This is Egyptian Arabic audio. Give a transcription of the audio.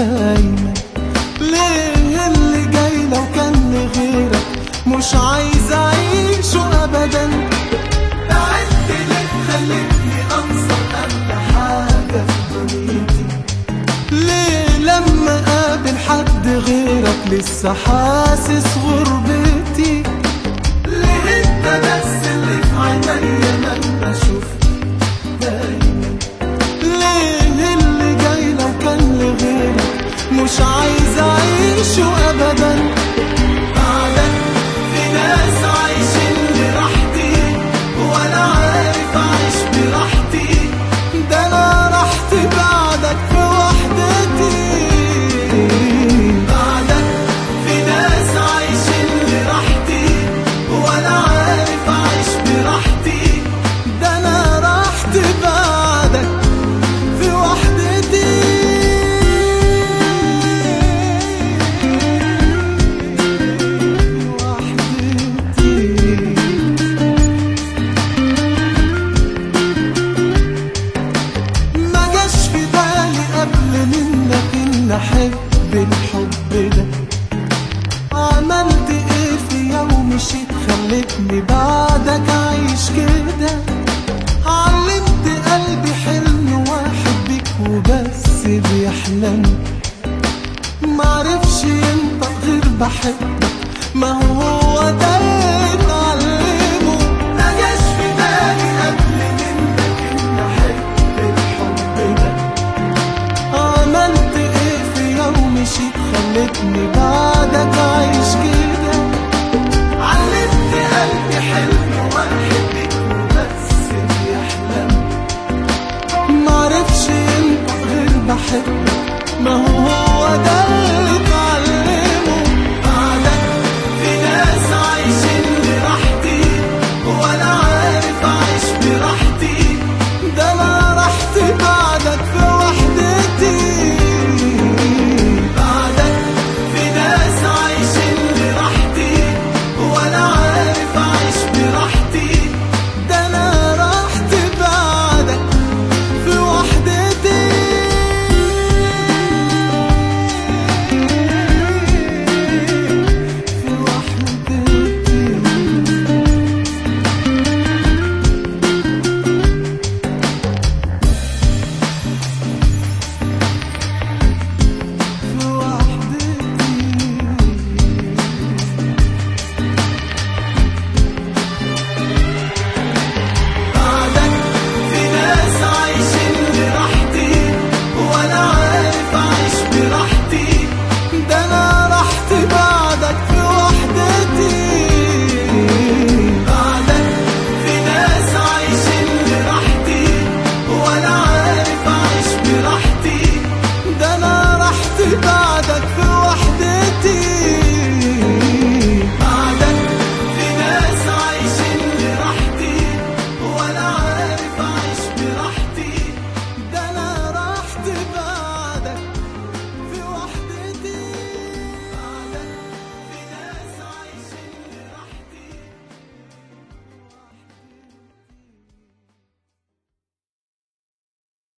دايما ليه اللي جاي لو كان لغيرك مش عايز اعيشه ابدا بعدت ليه خلتني انسى اغلى حاجه في دنيتي ليه لما قابل حد غيرك لسه حاسس غربتي ليه انت بس اللي في عينيا لما اشوفك دايما ليه اللي جاي لو كان لغيرك مش عايز اعيشه ابدا بعدك في ناس عايشين لراحتي وانا عارف اعيش براحتي ده انا راحتي بعدك في وحدتي بعدك في ناس عايشين لراحتي وانا عارف اعيش براحتي ده انا راحتي بعدك في وحدتي وحدتي ما جاش في بالي قبل منك ان احب الحب ده عملت ايه في يوم مشيت خلتني بعدك عايش كده علمت قلبي حلم واحد بيك وبس بيحلم معرفش ينطق غير بحبك ما هو ده اللي اتعلمه ما جاش في بالي قبل منك ان احب الحب ده عملت ايه في يوم مشيت خلتني بعدك عايش كده علمت قلبي حلم واحد بيك وبس بيحلم معرفش ينطق غير بحبك ما هو ده اللي اتعلمه بعدك في ناس عايشين لراحتي وانا عارف اعيش براحتي ده انا راحتي بعدك في وحدتي بعدك في ناس عايشين لراحتي وانا عارف اعيش براحتي ده انا راحتي بعدك في وحدتي في وحدتي في وحدتي بعدك في ناس عايشين لراحتي وانا عارف اعيش براحتي ده انا راحتي بعدك في وحدتي بعدك في ناس عايشين لراحتي وانا عارف اعيش براحتي ده انا راحتي بعدك